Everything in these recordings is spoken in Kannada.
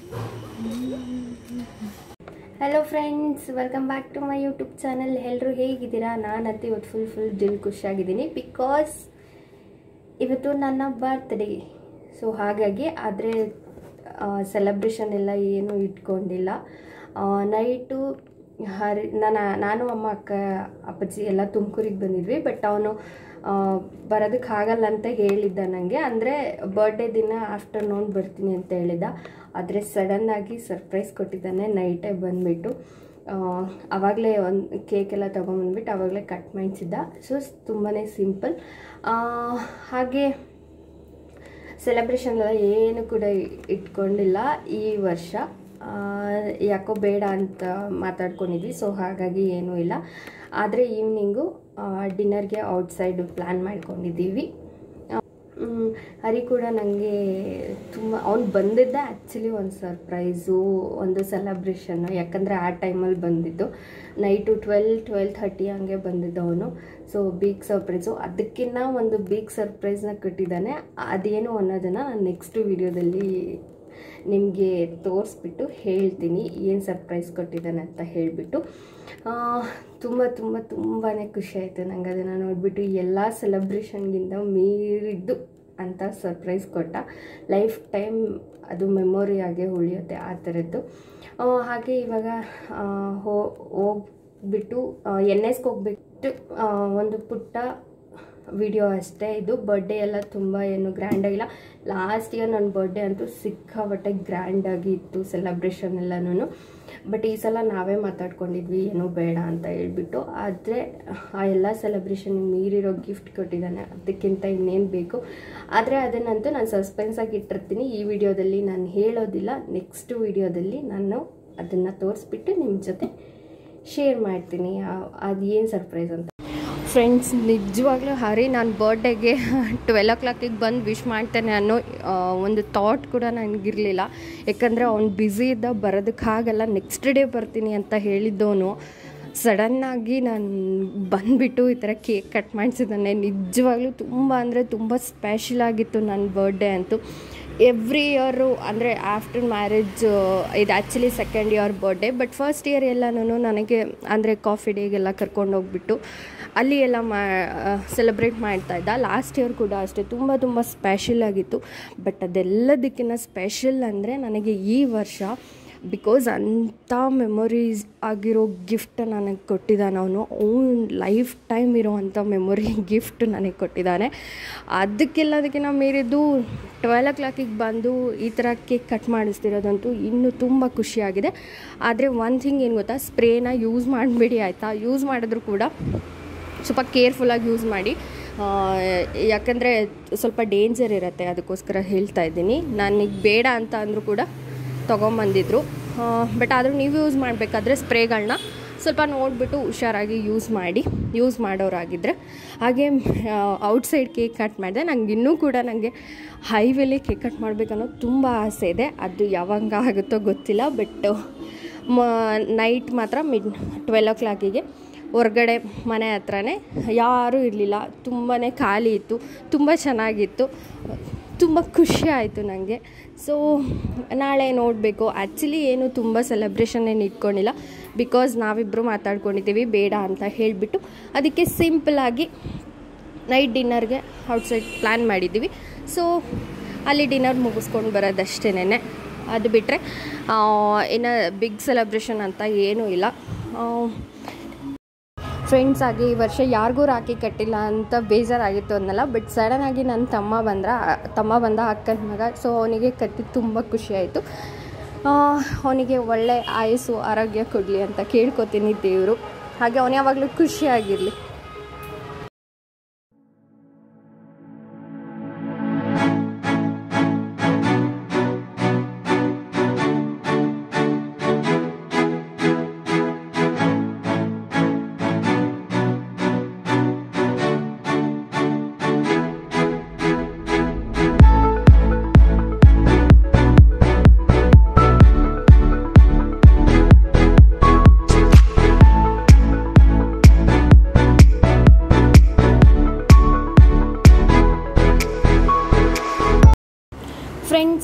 hello friends welcome back to my YouTube channel ಎಲ್ಲರೂ ಹೇಗಿದ್ದೀರಾ ನಾನಂತೂ ಇವತ್ತು ಫುಲ್ ಫುಲ್ ದಿಲ್ ಖುಷಿಯಾಗಿದ್ದೀನಿ ಬಿಕಾಸ್ ಇವತ್ತು ನನ್ನ ಬರ್ತ್ಡೇ ಸೊ ಹಾಗಾಗಿ ಆದರೆ ಸೆಲೆಬ್ರೇಷನ್ ಎಲ್ಲ ಏನೂ ಇಟ್ಕೊಂಡಿಲ್ಲ ನೈಟು ಹರಿ ನಾನು ನಾನು ಅಮ್ಮ ಅಕ್ಕ ಅಪ್ಪಾಜಿ ಎಲ್ಲ ತುಮಕೂರಿಗೆ ಬಂದಿದ್ವಿ ಬಟ್ ಅವನು ಬರೋದಕ್ಕೆ ಆಗಲ್ಲ ಅಂತ ಹೇಳಿದ್ದ ನನಗೆ ಅಂದರೆ ಬರ್ಡೇ ದಿನ ಆಫ್ಟರ್ನೂನ್ ಬರ್ತೀನಿ ಅಂತ ಹೇಳಿದ್ದ ಆದರೆ ಸಡನ್ನಾಗಿ ಸರ್ಪ್ರೈಸ್ ಕೊಟ್ಟಿದ್ದಾನೆ ನೈಟೇ ಬಂದುಬಿಟ್ಟು ಆವಾಗಲೇ ಒಂದು ಕೇಕ್ ಎಲ್ಲ ತೊಗೊಂಬಂದ್ಬಿಟ್ಟು ಆವಾಗಲೇ ಕಟ್ ಮಾಡಿಸಿದ್ದ ಸೊ ತುಂಬಾ ಸಿಂಪಲ್ ಹಾಗೆ ಸೆಲೆಬ್ರೇಷನ್ ಎಲ್ಲ ಏನು ಕೂಡ ಇಟ್ಕೊಂಡಿಲ್ಲ ಈ ವರ್ಷ ಆ, ಯಾಕೋ ಬೇಡ ಅಂತ ಮಾತಾಡ್ಕೊಂಡಿದ್ವಿ ಸೊ ಹಾಗಾಗಿ ಏನೂ ಇಲ್ಲ ಆದರೆ ಈವ್ನಿಂಗು ಡಿನ್ನರ್ಗೆ ಔಟ್ಸೈಡ್ ಪ್ಲ್ಯಾನ್ ಮಾಡ್ಕೊಂಡಿದ್ದೀವಿ ಮ್, ಹರಿ ಕೂಡ ನನಗೆ ತುಂಬ ಅವ್ನು ಬಂದಿದ್ದೆ ಆ್ಯಕ್ಚುಲಿ ಒಂದು ಸರ್ಪ್ರೈಸು ಒಂದು ಸೆಲೆಬ್ರೇಷನ್ನು ಯಾಕಂದರೆ ಆ ಟೈಮಲ್ಲಿ ಬಂದಿದ್ದು ನೈಟು ಟ್ವೆಲ್ ಟ್ವೆಲ್ ಥರ್ಟಿ ಹಂಗೆ ಬಂದಿದ್ದು ಅವನು ಸೊ ಬಿಗ್ ಸರ್ಪ್ರೈಸು ಅದಕ್ಕಿಂತ ಒಂದು ಬಿಗ್ ಸರ್ಪ್ರೈಸ್ನ ಕೊಟ್ಟಿದ್ದಾನೆ ಅದೇನು ಅನ್ನೋದನ್ನು ನಾನು ನೆಕ್ಸ್ಟ್ ವೀಡಿಯೋದಲ್ಲಿ ನಿಮಗೆ ತೋರಿಸ್ಬಿಟ್ಟು ಹೇಳ್ತೀನಿ ಏನು ಸರ್ಪ್ರೈಸ್ ಕೊಟ್ಟಿದ್ದಾನೆ ಅಂತ ಹೇಳಿಬಿಟ್ಟು ತುಂಬ ತುಂಬ ತುಂಬಾ ಖುಷಿ ಆಯಿತು ನಂಗೆ ಅದನ್ನು ನೋಡಿಬಿಟ್ಟು ಎಲ್ಲ ಸೆಲೆಬ್ರೇಷನ್ಗಿಂತ ಮೀರಿದ್ದು ಅಂತ ಸರ್ಪ್ರೈಸ್ ಕೊಟ್ಟ ಲೈಫ್ ಟೈಮ್ ಅದು ಮೆಮೊರಿಯಾಗೆ ಉಳಿಯುತ್ತೆ ಆ ಥರದ್ದು ಆ, ಹಾಗೆ ಇವಾಗ ಆ, ಹೋ ಹೋಗ್ಬಿಟ್ಟು ಎನ್ ಎಸ್ಗೆ ಹೋಗ್ಬಿಟ್ಟು ಆ, ಒಂದು ಪುಟ್ಟ ವಿಡಿಯೋ ಅಷ್ಟೇ ಇದು ಬರ್ಡೇ ಎಲ್ಲ ತುಂಬ ಏನು ಗ್ರ್ಯಾಂಡಾಗಿಲ್ಲ ಲಾಸ್ಟ್ ಇಯರ್ ನನ್ನ ಬರ್ಡೇ ಅಂತೂ ಸಿಕ್ಕಾಪಟ್ಟೆ ಗ್ರ್ಯಾಂಡಾಗಿ ಇತ್ತು ಸೆಲೆಬ್ರೇಷನ್ ಎಲ್ಲನೂ ಬಟ್ ಈ ಸಲ ನಾವೇ ಮಾತಾಡ್ಕೊಂಡಿದ್ವಿ ಏನೂ ಬೇಡ ಅಂತ ಹೇಳ್ಬಿಟ್ಟು ಆದರೆ ಆ ಎಲ್ಲ ಸೆಲೆಬ್ರೇಷನ್ ಮೀರಿರೋ ಗಿಫ್ಟ್ ಕೊಟ್ಟಿದ್ದಾನೆ ಅದಕ್ಕಿಂತ ಇನ್ನೇನು ಬೇಕು ಆದರೆ ಅದನ್ನಂತೂ ನಾನು ಸಸ್ಪೆನ್ಸಾಗಿ ಇಟ್ಟಿರ್ತೀನಿ ಈ ವಿಡಿಯೋದಲ್ಲಿ ನಾನು ಹೇಳೋದಿಲ್ಲ ನೆಕ್ಸ್ಟ್ ವಿಡಿಯೋದಲ್ಲಿ ನಾನು ಅದನ್ನು ತೋರಿಸ್ಬಿಟ್ಟು ನಿಮ್ಮ ಜೊತೆ ಶೇರ್ ಮಾಡ್ತೀನಿ ಅದು ಏನು ಸರ್ಪ್ರೈಸ್ ಅಂತ ಫ್ರೆಂಡ್ಸ್ ನಿಜವಾಗ್ಲೂ ಹರಿ ನಾನು ಬರ್ಡೇಗೆ ಟ್ವೆಲ್ ಓ ಕ್ಲಾಕಿಗೆ ಬಂದು ವಿಶ್ ಮಾಡ್ತೇನೆ ಅನ್ನೋ ಆ, ಒಂದು ಥಾಟ್ ಕೂಡ ನನಗಿರಲಿಲ್ಲ ಯಾಕಂದರೆ ಅವ್ನು ಬ್ಯುಸಿ ಇದ್ದ ಬರೋದಕ್ಕಾಗಲ್ಲ ನೆಕ್ಸ್ಟ್ ಡೇ ಬರ್ತೀನಿ ಅಂತ ಹೇಳಿದ್ದವನು ಸಡನ್ನಾಗಿ ನಾನು ಬಂದುಬಿಟ್ಟು ಈ ಥರ ಕೇಕ್ ಕಟ್ ಮಾಡಿಸಿದ್ದಾನೆ ನಿಜವಾಗ್ಲೂ ತುಂಬ ಅಂದರೆ ತುಂಬ ಸ್ಪೆಷಲ್ ಆಗಿತ್ತು ನನ್ನ ಬರ್ಡೇ ಅಂತೂ ಎವ್ರಿ ಇಯರು ಅಂದರೆ ಆಫ್ಟರ್ ಮ್ಯಾರೇಜ್ ಇದು actually second year birthday but first year ಎಲ್ಲನೂ ನನಗೆ ಅಂದರೆ ಕಾಫಿ ಡೇಗೆಲ್ಲ ಕರ್ಕೊಂಡು ಹೋಗ್ಬಿಟ್ಟು ಅಲ್ಲಿ ಎಲ್ಲ ಮಾ ಸೆಲೆಬ್ರೇಟ್ ಮಾಡ್ತಾ ಇದ್ದ ಲಾಸ್ಟ್ ಇಯರ್ ಕೂಡ ಅಷ್ಟೇ ತುಂಬ ತುಂಬ ಸ್ಪೆಷಲ್ ಆಗಿತ್ತು ಬಟ್ ಅದೆಲ್ಲದಕ್ಕಿಂತ ಸ್ಪೆಷಲ್ ಅಂದರೆ ನನಗೆ ಈ ವರ್ಷ ಬಿಕಾಸ್ ಅಂಥ ಮೆಮೊರೀಸ್ ಆಗಿರೋ ಗಿಫ್ಟ್ ನನಗೆ ಕೊಟ್ಟಿದ್ದಾನೆ ಅವನು ಅವ್ನು ಲೈಫ್ ಟೈಮ್ ಇರೋವಂಥ ಮೆಮೊರಿ ಗಿಫ್ಟ್ ನನಗೆ ಕೊಟ್ಟಿದ್ದಾನೆ ಅದಕ್ಕೆಲ್ಲದಕ್ಕಿಂತ ಮೀರಿದ್ದು ಟ್ವೆಲ್ ಓ ಕ್ಲಾಕಿಗೆ ಬಂದು ಈ ಥರ ಕೇಕ್ ಕಟ್ ಮಾಡಿಸ್ತಿರೋದಂತೂ ಇನ್ನೂ ತುಂಬ ಖುಷಿಯಾಗಿದೆ ಆದರೆ ಒನ್ ಥಿಂಗ್ ಏನು ಗೊತ್ತಾ ಸ್ಪ್ರೇನ ಯೂಸ್ ಮಾಡಬೇಡಿ ಆಯಿತಾ ಯೂಸ್ ಮಾಡಿದ್ರು ಕೂಡ ಸ್ವಲ್ಪ ಕೇರ್ಫುಲ್ಲಾಗಿ ಯೂಸ್ ಮಾಡಿ ಆ, ಯಾಕಂದರೆ ಸ್ವಲ್ಪ ಡೇಂಜರ್ ಇರುತ್ತೆ ಅದಕ್ಕೋಸ್ಕರ ಹೇಳ್ತಾ ಇದ್ದೀನಿ ನನಗೆ ಬೇಡ ಅಂತ ಅಂದರೂ ಕೂಡ ತೊಗೊಂಬಂದಿದ್ರು ಬಟ್ ಆದರೂ ನೀವು ಯೂಸ್ ಮಾಡಬೇಕಾದ್ರೆ ಸ್ಪ್ರೇಗಳನ್ನ ಸ್ವಲ್ಪ ನೋಡಿಬಿಟ್ಟು ಹುಷಾರಾಗಿ ಯೂಸ್ ಮಾಡಿ ಯೂಸ್ ಮಾಡೋರಾಗಿದ್ದರೆ ಹಾಗೆ ಔಟ್ಸೈಡ್ ಕೇಕ್ ಕಟ್ ಮಾಡಿದೆ ನಂಗೆ ಇನ್ನೂ ಕೂಡ ನನಗೆ ಹೈವೇಲಿ ಕೇಕ್ ಕಟ್ ಮಾಡಬೇಕನ್ನೋ ತುಂಬ ಆಸೆ ಇದೆ ಅದು ಯಾವಾಗ ಆಗುತ್ತೋ ಗೊತ್ತಿಲ್ಲ ಬಟ್ ಮ ನೈಟ್ ಮಾತ್ರ ಮಿಡ್ ಟ್ವೆಲ್ ಓ ಕ್ಲಾಕಿಗೆ ಹೊರ್ಗಡೆ ಮನೆ ಹತ್ರನೇ ಯಾರೂ ಇರಲಿಲ್ಲ ತುಂಬಾ ಖಾಲಿ ಇತ್ತು ತುಂಬ ಚೆನ್ನಾಗಿತ್ತು ತುಂಬ ಖುಷಿ ಆಯಿತು ನನಗೆ ಸೊ ನಾಳೆ ನೋಡಬೇಕು ಆ್ಯಕ್ಚುಲಿ ಏನು ತುಂಬ ಸೆಲೆಬ್ರೇಷನ್ ಏನು ಇಟ್ಕೊಂಡಿಲ್ಲ ಬಿಕಾಸ್ ನಾವಿಬ್ಬರು ಮಾತಾಡ್ಕೊಂಡಿದ್ದೀವಿ ಬೇಡ ಅಂತ ಹೇಳಿಬಿಟ್ಟು ಅದಕ್ಕೆ ಸಿಂಪಲಾಗಿ ನೈಟ್ ಡಿನ್ನರ್ಗೆ ಔಟ್ಸೈಡ್ ಪ್ಲ್ಯಾನ್ ಮಾಡಿದ್ದೀವಿ ಸೊ ಅಲ್ಲಿ ಡಿನ್ನರ್ ಮುಗಿಸ್ಕೊಂಡು ಬರೋದಷ್ಟೇನೆ ಅದು ಬಿಟ್ಟರೆ ಇನ್ನು ಬಿಗ್ ಸೆಲೆಬ್ರೇಷನ್ ಅಂತ ಏನೂ ಇಲ್ಲ ಆ, ಫ್ರೆಂಡ್ಸ್ ಆಗಿ ಈ ವರ್ಷ ಯಾರಿಗೂ ರಾಖಿ ಕಟ್ಟಿಲ್ಲ ಅಂತ ಬೇಜಾರಾಗಿತ್ತು ಅನ್ನಲ್ಲ ಬಟ್ ಸಡನ್ನಾಗಿ ನನ್ನ ತಮ್ಮ ಬಂದ್ರ ತಮ್ಮ ಬಂದ ಅಕ್ಕನ ಮಗ ಸೊ ಅವನಿಗೆ ಕಟ್ಟಿ ತುಂಬ ಖುಷಿ ಆಯಿತು ಅವನಿಗೆ ಒಳ್ಳೆ ಆಯಸ್ಸು ಆರೋಗ್ಯ ಕೊಡಲಿ ಅಂತ ಕೇಳ್ಕೊತೀನಿ ದೇವರು ಹಾಗೆ ಅವನು ಯಾವಾಗಲೂ ಖುಷಿಯಾಗಿರಲಿ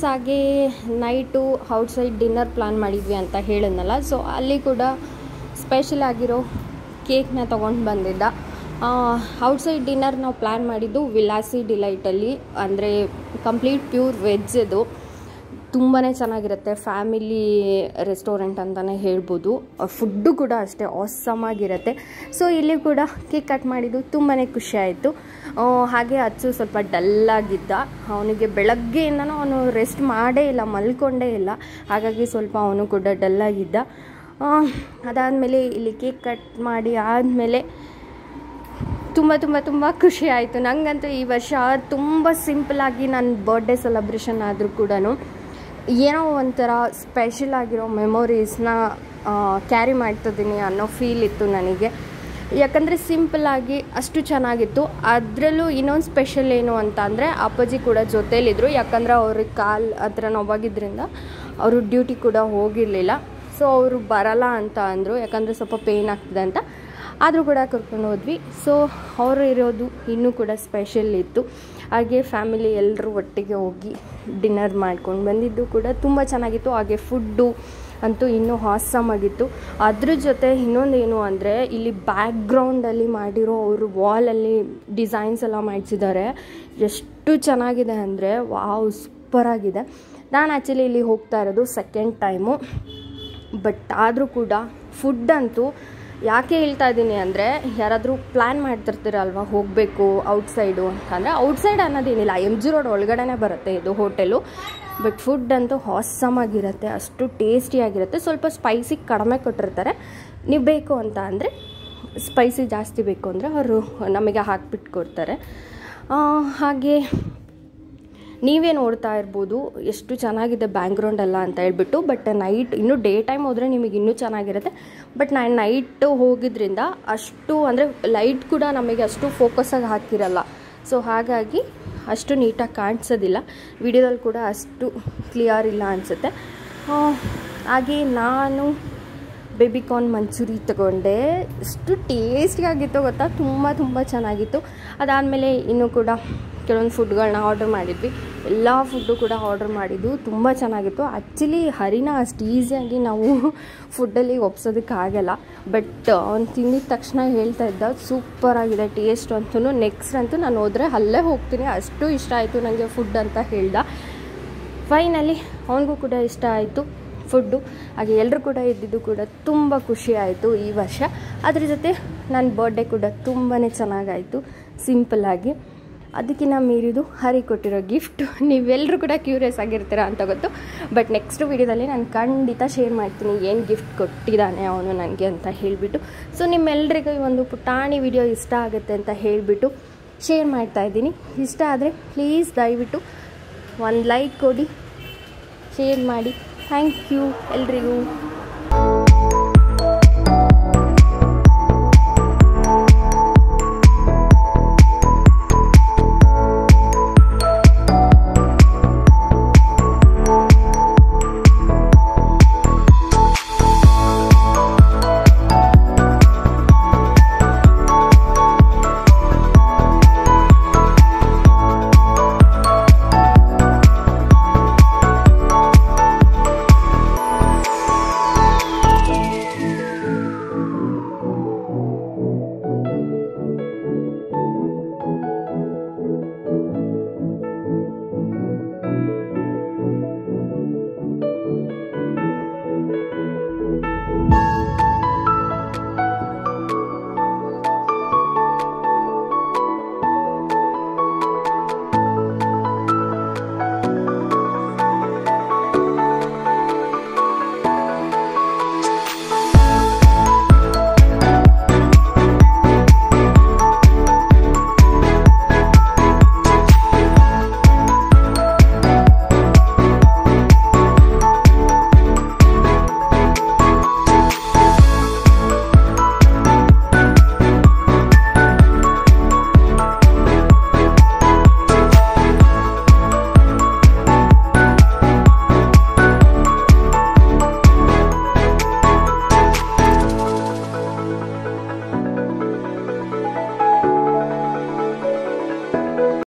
ಹಾಗೆ ನೈಟು ಔಟ್ಸೈಡ್ ಡಿನ್ನರ್ ಪ್ಲ್ಯಾನ್ ಮಾಡಿದ್ವಿ ಅಂತ ಹೇಳಿದ್ನಲ್ಲ ಸೊ ಅಲ್ಲಿ ಕೂಡ ಸ್ಪೆಷಲ್ ಆಗಿರೋ ಕೇಕ್ನ ತೊಗೊಂಡು ಬಂದಿದ್ದ ಔಟ್ಸೈಡ್ ಡಿನ್ನರ್ ನಾವು ಪ್ಲ್ಯಾನ್ ಮಾಡಿದ್ದು ವಿಲಾಸಿ ಡಿಲೈಟಲ್ಲಿ ಅಂದರೆ ಕಂಪ್ಲೀಟ್ ಪ್ಯೂರ್ ವೆಜ್ ಇದು ತುಂಬಾ ಚೆನ್ನಾಗಿರುತ್ತೆ ಫ್ಯಾಮಿಲಿ ರೆಸ್ಟೋರೆಂಟ್ ಅಂತಲೇ ಹೇಳ್ಬೋದು ಫುಡ್ಡು ಕೂಡ ಅಷ್ಟೇ ಆಸಮ್ ಆಗಿರುತ್ತೆ ಸೊ ಇಲ್ಲಿ ಕೂಡ ಕೇಕ್ ಕಟ್ ಮಾಡಿದ್ದು ತುಂಬಾ ಖುಷಿ ಆಯಿತು ಹಾಗೆ ಅಚ್ಚು ಸ್ವಲ್ಪ ಡಲ್ಲಾಗಿದ್ದ ಅವನಿಗೆ ಬೆಳಗ್ಗೆಯಿಂದನೂ ಅವನು ರೆಸ್ಟ್ ಮಾಡೇ ಇಲ್ಲ ಮಲ್ಕೊಂಡೇ ಇಲ್ಲ ಹಾಗಾಗಿ ಸ್ವಲ್ಪ ಅವನು ಕೂಡ ಡಲ್ಲಾಗಿದ್ದ ಅದಾದಮೇಲೆ ಇಲ್ಲಿ ಕೇಕ್ ಕಟ್ ಮಾಡಿ ಆದಮೇಲೆ ತುಂಬ ತುಂಬ ತುಂಬ ಖುಷಿ ಆಯಿತು ನನಗಂತೂ ಈ ವರ್ಷ ತುಂಬ ಸಿಂಪಲಾಗಿ ನನ್ನ ಬರ್ಡೇ ಸೆಲೆಬ್ರೇಷನ್ ಆದರೂ ಕೂಡ ಏನೋ ಒಂಥರ ಸ್ಪೆಷಲ್ ಆಗಿರೋ ಮೆಮೊರೀಸ್ನ ಕ್ಯಾರಿ ಮಾಡ್ತಿದ್ದೀನಿ ಅನ್ನೋ ಫೀಲ್ ಇತ್ತು ನನಗೆ ಯಾಕಂದರೆ ಸಿಂಪಲ್ಲಾಗಿ ಅಷ್ಟು ಚೆನ್ನಾಗಿತ್ತು ಅದರಲ್ಲೂ ಇನ್ನೊಂದು ಸ್ಪೆಷಲ್ ಏನು ಅಂತ ಅಂದರೆ ಅಪ್ಪಾಜಿ ಕೂಡ ಜೊತೇಲಿದ್ದರು ಯಾಕಂದರೆ ಅವ್ರಿಗೆ ಕಾಲು ಹತ್ರ ನೋವಾಗಿದ್ದರಿಂದ ಅವರು ಡ್ಯೂಟಿ ಕೂಡ ಹೋಗಿರಲಿಲ್ಲ ಸೊ ಅವರು ಬರಲ್ಲ ಅಂತ ಅಂದರು ಯಾಕಂದರೆ ಸ್ವಲ್ಪ ಪೇಯ್ನ್ ಆಗ್ತದೆ ಅಂತ ಆದರೂ ಕೂಡ ಕರ್ಕೊಂಡು ಹೋದ್ವಿ ಸೊ ಅವರು ಇರೋದು ಇನ್ನೂ ಕೂಡ ಸ್ಪೆಷಲ್ ಇತ್ತು ಹಾಗೆ ಫ್ಯಾಮಿಲಿ ಎಲ್ಲರೂ ಒಟ್ಟಿಗೆ ಹೋಗಿ ಡಿನ್ನರ್ ಮಾಡ್ಕೊಂಡು ಬಂದಿದ್ದು ಕೂಡ ತುಂಬ ಚೆನ್ನಾಗಿತ್ತು ಹಾಗೆ ಫುಡ್ಡು ಅಂತೂ ಇನ್ನೂ ಹಾಸಮ್ ಆಗಿತ್ತು ಅದ್ರ ಜೊತೆ ಇನ್ನೊಂದು ಏನು ಅಂದರೆ ಇಲ್ಲಿ ಬ್ಯಾಕ್ಗ್ರೌಂಡಲ್ಲಿ ಮಾಡಿರೋ ಅವರು ವಾಲಲ್ಲಿ ಡಿಸೈನ್ಸ್ ಎಲ್ಲ ಮಾಡಿಸಿದ್ದಾರೆ ಎಷ್ಟು ಚೆನ್ನಾಗಿದೆ ಅಂದರೆ ವಾವ್ ಸೂಪರಾಗಿದೆ ನಾನು ಆ್ಯಕ್ಚುಲಿ ಇಲ್ಲಿ ಹೋಗ್ತಾ ಇರೋದು ಸೆಕೆಂಡ್ ಟೈಮು ಬಟ್ ಆದರೂ ಕೂಡ ಫುಡ್ ಅಂತೂ ಯಾಕೆ ಹೇಳ್ತಾ ಇದ್ದೀನಿ ಅಂದರೆ ಯಾರಾದರೂ ಪ್ಲ್ಯಾನ್ ಮಾಡ್ತಿರ್ತೀರಲ್ವ ಹೋಗಬೇಕು ಔಟ್ಸೈಡು ಅಂತಂದರೆ ಔಟ್ಸೈಡ್ ಅನ್ನೋದೇನಿಲ್ಲ ಎಮ್ ಜಿ ರೋಡ್ ಒಳಗಡೆನೇ ಬರುತ್ತೆ ಇದು ಹೋಟೆಲು ಬಟ್ ಫುಡ್ ಅಂತೂ ಹಾಸಮ್ ಆಗಿರುತ್ತೆ ಅಷ್ಟು ಟೇಸ್ಟಿಯಾಗಿರುತ್ತೆ ಸ್ವಲ್ಪ ಸ್ಪೈಸಿ ಕಡಿಮೆ ಕೊಟ್ಟಿರ್ತಾರೆ ನೀವು ಬೇಕು ಅಂತ ಅಂದರೆ ಸ್ಪೈಸಿ ಜಾಸ್ತಿ ಬೇಕು ಅಂದರೆ ಅವರು ನಮಗೆ ಹಾಕ್ಬಿಟ್ಟು ಕೊಡ್ತಾರೆ ಹಾಗೆ ನೀವೇ ನೋಡ್ತಾ ಇರ್ಬೋದು ಎಷ್ಟು ಚೆನ್ನಾಗಿದೆ ಬ್ಯಾಕ್ಗ್ರೌಂಡ್ ಎಲ್ಲ ಅಂತ ಹೇಳ್ಬಿಟ್ಟು ಬಟ್ ನೈಟ್ ಇನ್ನೂ ಡೇ ಟೈಮ್ ಹೋದರೆ ನಿಮಗೆ ಇನ್ನೂ ಚೆನ್ನಾಗಿರುತ್ತೆ ಬಟ್ ನಾನು ನೈಟು ಹೋಗಿದ್ರಿಂದ ಅಷ್ಟು ಅಂದರೆ ಲೈಟ್ ಕೂಡ ನಮಗೆ ಅಷ್ಟು ಫೋಕಸ್ಸಾಗಿ ಹಾಕಿರಲ್ಲ ಸೊ ಹಾಗಾಗಿ ಅಷ್ಟು ನೀಟಾಗಿ ಕಾಣಿಸೋದಿಲ್ಲ ವಿಡಿಯೋದಲ್ಲಿ ಕೂಡ ಅಷ್ಟು ಕ್ಲಿಯರ್ ಇಲ್ಲ ಅನಿಸುತ್ತೆ ಹಾಗೆ ನಾನು ಬೇಬಿಕಾರ್ನ್ ಮಂಚೂರಿ ತಗೊಂಡೆ ಎಷ್ಟು ಟೇಸ್ಟಿಯಾಗಿತ್ತು ಗೊತ್ತಾ ತುಂಬ ತುಂಬ ಚೆನ್ನಾಗಿತ್ತು ಅದಾದಮೇಲೆ ಇನ್ನೂ ಕೂಡ ಕೆಲವೊಂದು ಫುಡ್ಗಳನ್ನ ಆರ್ಡ್ರ್ ಮಾಡಿದ್ವಿ ಎಲ್ಲ ಫುಡ್ಡು ಕೂಡ ಆರ್ಡ್ರ್ ಮಾಡಿದ್ದು ತುಂಬ ಚೆನ್ನಾಗಿತ್ತು ಆ್ಯಕ್ಚುಲಿ ಹರಿನ ಅಷ್ಟು ಈಸಿಯಾಗಿ ನಾವು ಫುಡ್ಡಲ್ಲಿ ಒಪ್ಸೋದಕ್ಕಾಗಲ್ಲ ಬಟ್ ಅವ್ನು ತಿಂದಿದ ತಕ್ಷಣ ಹೇಳ್ತಾ ಇದ್ದ ಸೂಪರಾಗಿದೆ ಟೇಸ್ಟ್ ಅಂತೂ ನೆಕ್ಸ್ಟ್ ಅಂತೂ ನಾನು ಹೋದರೆ ಅಲ್ಲೇ ಹೋಗ್ತೀನಿ ಅಷ್ಟು ಇಷ್ಟ ಆಯಿತು ನನಗೆ ಫುಡ್ ಅಂತ ಹೇಳ್ದ ಫೈನಲಿ ಅವನಿಗೂ ಕೂಡ ಇಷ್ಟ ಆಯಿತು ಫುಡ್ಡು ಹಾಗೆ ಎಲ್ಲರೂ ಕೂಡ ಇದ್ದಿದ್ದು ಕೂಡ ತುಂಬ ಖುಷಿ ಆಯಿತು ಈ ವರ್ಷ ಅದ್ರ ಜೊತೆ ನನ್ನ ಬರ್ಡೇ ಕೂಡ ತುಂಬಾ ಚೆನ್ನಾಗಾಯಿತು ಸಿಂಪಲ್ಲಾಗಿ ಅದಕ್ಕಿಂತ ಮೀರಿದು ಹರಿ ಕೊಟ್ಟಿರೋ ಗಿಫ್ಟ್ ನೀವೆಲ್ಲರೂ ಕೂಡ ಕ್ಯೂರಿಯಸ್ ಆಗಿರ್ತೀರ ಅಂತ ಗೊತ್ತು ಬಟ್ ನೆಕ್ಸ್ಟ್ ವೀಡಿಯೋದಲ್ಲಿ ನಾನು ಖಂಡಿತ ಶೇರ್ ಮಾಡ್ತೀನಿ ಏನು ಗಿಫ್ಟ್ ಕೊಟ್ಟಿದ್ದಾನೆ ಅವನು ನನಗೆ ಅಂತ ಹೇಳಿಬಿಟ್ಟು ಸೊ ನಿಮ್ಮೆಲ್ಲರಿಗೂ ಈ ಒಂದು ಪುಟಾಣಿ ವಿಡಿಯೋ ಇಷ್ಟ ಆಗುತ್ತೆ ಅಂತ ಹೇಳಿಬಿಟ್ಟು ಶೇರ್ ಮಾಡ್ತಾಯಿದ್ದೀನಿ ಇಷ್ಟ ಆದರೆ ಪ್ಲೀಸ್ ದಯವಿಟ್ಟು ಒಂದು ಲೈಕ್ ಕೊಡಿ ಶೇರ್ ಮಾಡಿ ಥ್ಯಾಂಕ್ ಯು ಎಲ್ರಿಗೂ